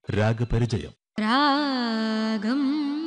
രാഗപരിചയം രാഗം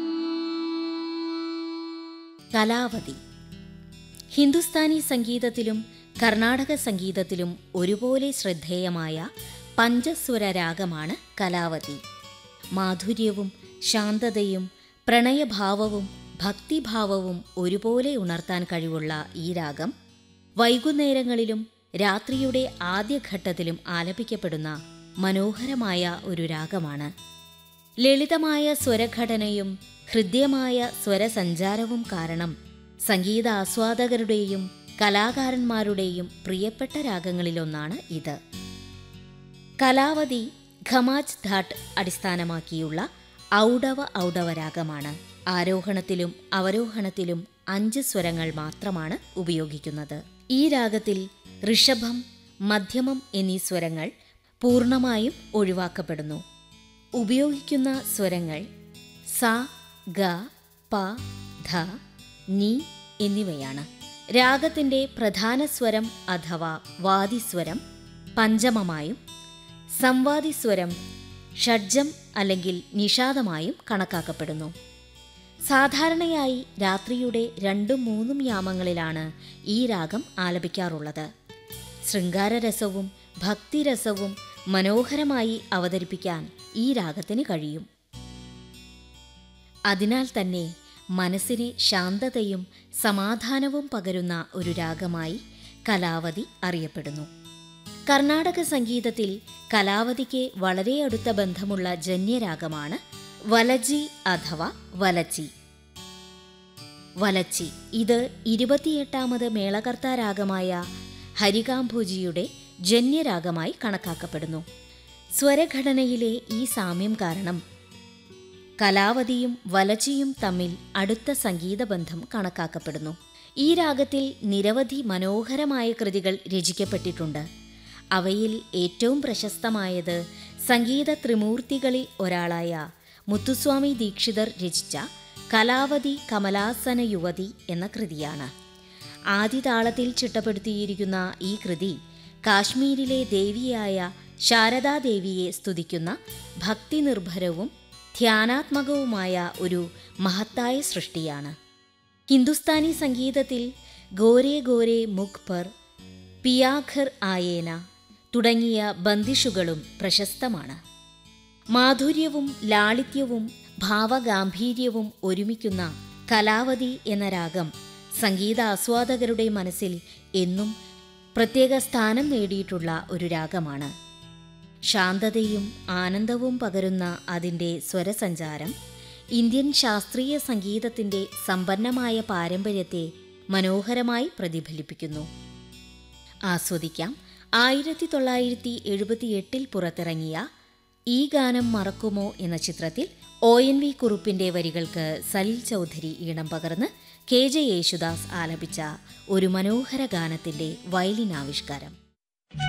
കലാവതി ഹിന്ദുസ്ഥാനി സംഗീതത്തിലും കർണാടക സംഗീതത്തിലും ഒരുപോലെ ശ്രദ്ധേയമായ പഞ്ചസ്വര രാഗമാണ് കലാവതി മാധുര്യവും ശാന്തതയും പ്രണയഭാവവും ഭക്തിഭാവവും ഒരുപോലെ ഉണർത്താൻ കഴിവുള്ള ഈ രാഗം വൈകുന്നേരങ്ങളിലും രാത്രിയുടെ ആദ്യഘട്ടത്തിലും ആലപിക്കപ്പെടുന്ന മനോഹരമായ ഒരു രാഗമാണ് ലളിതമായ സ്വരഘടനയും ഹൃദ്യമായ സ്വരസഞ്ചാരവും കാരണം സംഗീത ആസ്വാദകരുടെയും കലാകാരന്മാരുടെയും പ്രിയപ്പെട്ട രാഗങ്ങളിലൊന്നാണ് ഇത് കലാവതി ഖമാജ് ധാട്ട് അടിസ്ഥാനമാക്കിയുള്ള ഔഡവ ഔഡവ രാഗമാണ് ആരോഹണത്തിലും അവരോഹണത്തിലും അഞ്ച് സ്വരങ്ങൾ മാത്രമാണ് ഉപയോഗിക്കുന്നത് ഈ രാഗത്തിൽ ഋഷഭം മധ്യമം എന്നീ സ്വരങ്ങൾ പൂർണ്ണമായും ഒഴിവാക്കപ്പെടുന്നു ഉപയോഗിക്കുന്ന സ്വരങ്ങൾ സ ഗ പ ധ നി എന്നിവയാണ് രാഗത്തിന്റെ പ്രധാന സ്വരം അഥവാ വാദിസ്വരം പഞ്ചമമായും സംവാദിസ്വരം ഷഡ്ജം അല്ലെങ്കിൽ നിഷാദമായും കണക്കാക്കപ്പെടുന്നു സാധാരണയായി രാത്രിയുടെ രണ്ടും മൂന്നും യാമങ്ങളിലാണ് ഈ രാഗം ആലപിക്കാറുള്ളത് ശൃംഗാരരസവും ഭക്തിരസവും മനോഹരമായി അവതരിപ്പിക്കാൻ ഈ രാഗത്തിന് കഴിയും അതിനാൽ തന്നെ മനസ്സിന് ശാന്തതയും സമാധാനവും പകരുന്ന ഒരു രാഗമായി കലാവതി അറിയപ്പെടുന്നു കർണാടക സംഗീതത്തിൽ കലാവതിക്ക് വളരെ അടുത്ത ബന്ധമുള്ള ജന്യരാഗമാണ് വലജി അഥവാ വലച്ചി വലച്ചി ഇത് ഇരുപത്തിയെട്ടാമത് മേളകർത്ത രാഗമായ ഹരികാംഭൂജിയുടെ ജന്യരാഗമായി കണക്കാക്കപ്പെടുന്നു സ്വരഘടനയിലെ ഈ സാമ്യം കാരണം കലാവതിയും വലച്ചിയും തമ്മിൽ അടുത്ത സംഗീതബന്ധം കണക്കാക്കപ്പെടുന്നു ഈ രാഗത്തിൽ നിരവധി മനോഹരമായ കൃതികൾ രചിക്കപ്പെട്ടിട്ടുണ്ട് അവയിൽ ഏറ്റവും പ്രശസ്തമായത് സംഗീത ത്രിമൂർത്തികളിൽ ഒരാളായ മുത്തുസ്വാമി ദീക്ഷിതർ രചിച്ച കലാവതി കമലാസന യുവതി എന്ന കൃതിയാണ് ആദിതാളത്തിൽ ചിട്ടപ്പെടുത്തിയിരിക്കുന്ന ഈ കൃതി കാശ്മീരിലെ ദേവിയായ ശാരദാദേവിയെ സ്തുതിക്കുന്ന ഭക്തിനിർഭരവും ധ്യാനാത്മകവുമായ ഒരു മഹത്തായ സൃഷ്ടിയാണ് ഹിന്ദുസ്ഥാനി സംഗീതത്തിൽ ഗോരേ ഗോരേ മുഖ് പർ പിയാഖർ ആയേന തുടങ്ങിയ ബന്ദിഷുകളും പ്രശസ്തമാണ് മാധുര്യവും ലാളിത്യവും ഭാവഗാംഭീര്യവും ഒരുമിക്കുന്ന കലാവതി എന്ന രാഗം സംഗീത ആസ്വാദകരുടെ മനസ്സിൽ എന്നും പ്രത്യേക സ്ഥാനം നേടിയിട്ടുള്ള ഒരു രാഗമാണ് ശാന്തതയും ആനന്ദവും പകരുന്ന അതിൻ്റെ സ്വരസഞ്ചാരം ഇന്ത്യൻ ശാസ്ത്രീയ സംഗീതത്തിൻ്റെ സമ്പന്നമായ പാരമ്പര്യത്തെ മനോഹരമായി പ്രതിഫലിപ്പിക്കുന്നു ആസ്വദിക്കാം ആയിരത്തി തൊള്ളായിരത്തി എഴുപത്തിയെട്ടിൽ പുറത്തിറങ്ങിയ ഈ ഗാനം മറക്കുമോ എന്ന ചിത്രത്തിൽ ഒ എൻ വി കുറുപ്പിന്റെ വരികൾക്ക് സലിൽ ചൗധരി ഈണം പകർന്ന് കെ ജെ യേശുദാസ് ആലപിച്ച ഒരു മനോഹര ഗാനത്തിന്റെ വയലിൻ ആവിഷ്കാരം